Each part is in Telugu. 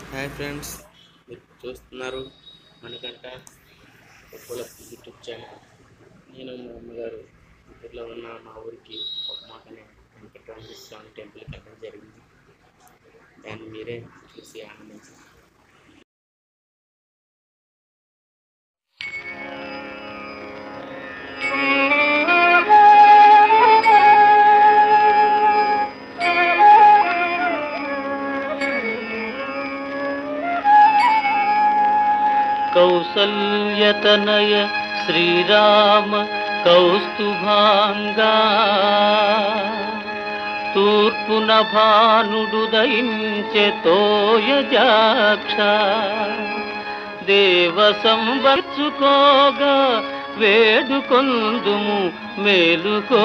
హాయ్ ఫ్రెండ్స్ మీరు చూస్తున్నారు మనకంట ఒక్కల యూట్యూబ్ ఛానల్ నేను మా అమ్మగారు ఊరిలో ఉన్న మా ఊరికి ఒక మాటనే వెంకటరమణ స్వామి టెంపుల్కి వెళ్ళడం జరిగింది దాన్ని మీరే చూసి ఆనందించండి కౌసల్యతనయ శ్రీరామ కౌస్తుభాంగా తూర్పున భానుడు దయించె తోయజాక్ష దేవ సంబర్చుకోగా వేడుకొందుము మేలుకో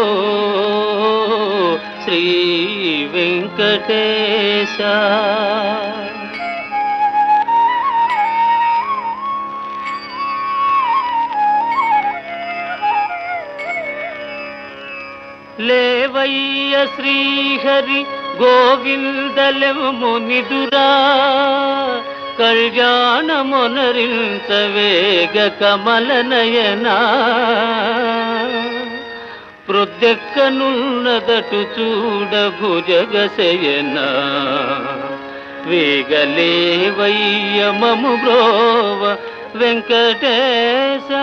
శ్రీ వెంకటేశ లేవయ్య శ్రీహరి గోవిందలెమునిదురా కళ్యాణమొనరించ వేగ కమల నయనా ప్రొద్దెక్కనున్నదటు చూడ భుజగశయనా వేగలేవయ్య మము బ్రోవ వెంకటేశ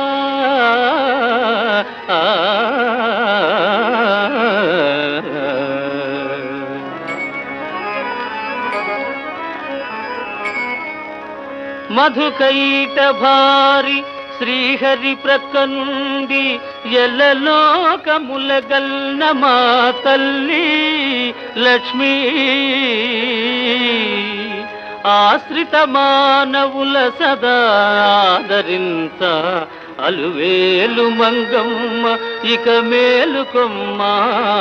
మధుకైట భారి శ్రీహరి ప్రక్క నుండి ఎల్లలోకముల గల్న మా తల్లి లక్ష్మీ ఆశ్రిత మానవుల సదా ఆదరించ అలువేలు మంగమ్మ ఇక మేలుకొమ్మా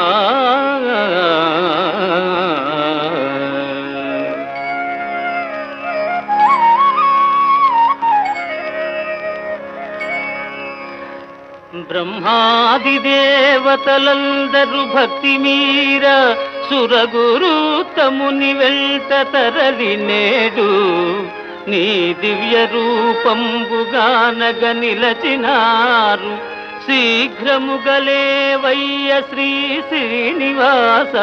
బ్రహ్మాది దేవతలందరూ భక్తి మీర సురగురు తముని వెంట తరలి నేడు నీ దివ్య రూపంబుగానగ నిలచినారు శీఘ్రముగలేవయ్య శ్రీ శ్రీనివాస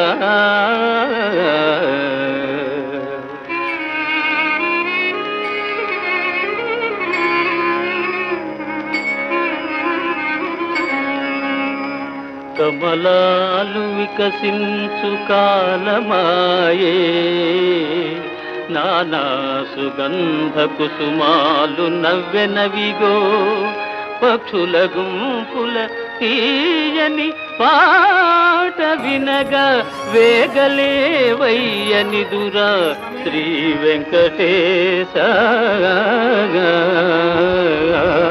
కమలాలు వికసించు కాలమాయే నానా సుగంధ కుసుమాలు నవ్వెనవిగో పక్షుల గుంపుల తీయని పాట వినగా వేగలేవయ్యని దురా శ్రీ వెంకటేశ